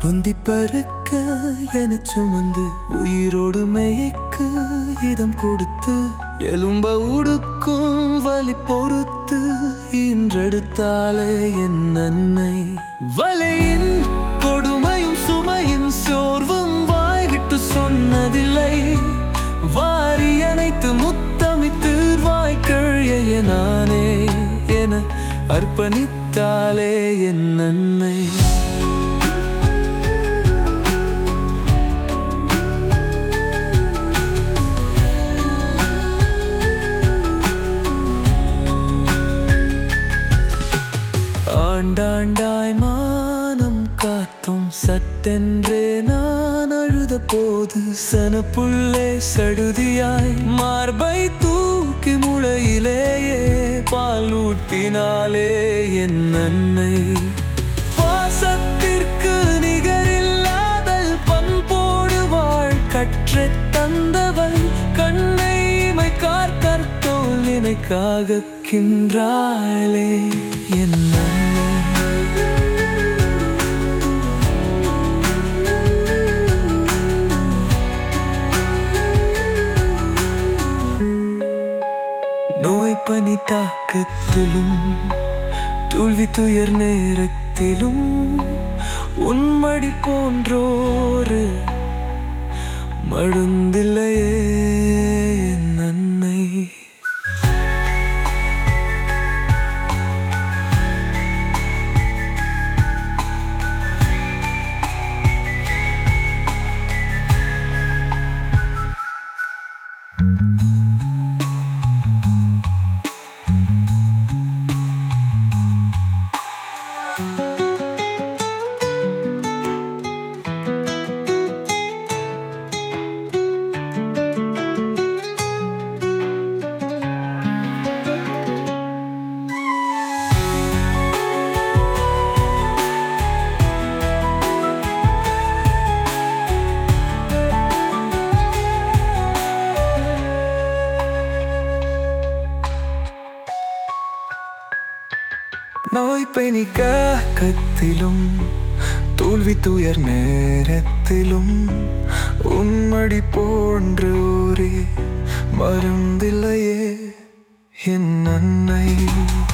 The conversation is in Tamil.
பொந்தி பறக்க என சுமந்து உயிரோடு மேய்க்க இதம் கொடுத்து எலும்ப உடுக்கும் வலி பொறுத்து இன்றெடுத்தாலே என் அன்னை வலையின் கொடுமையும் சுமையின் சோர்வும் வாய் விட்டு சொன்னதில்லை வாரி அனைத்து முத்தமித்து வாய்க்கழிய நானே என அர்ப்பணித்தாலே என் நன்மை ஆண்டாண்டாய் மானம் காத்தும் சட்டென்றே நான் அழுத போது சனப்புள்ளே சடுதியாய் மார்பை தூக்கி முளையிலேயே பால் ஊட்டினாலே என் அன்னை பாசத்திற்கு நிகரில்லாதல் பண்போடு வாழ் கற்றத் தந்தவள் கண்ணை மை கார்கற்தோல் நினைக்காக கின்றாளே என் அன்னை நோய் பனி தாக்கத்திலும் தோல்வி துயர் நேரத்திலும் உன்மடி போன்றோரு மழுந்தில்லையே என் அன்னை நோய் பனி காக்கத்திலும் தோல்வி துயர் நேரத்திலும் உன்மடி போன்றோரே மருந்தில்லையே என் அன்னை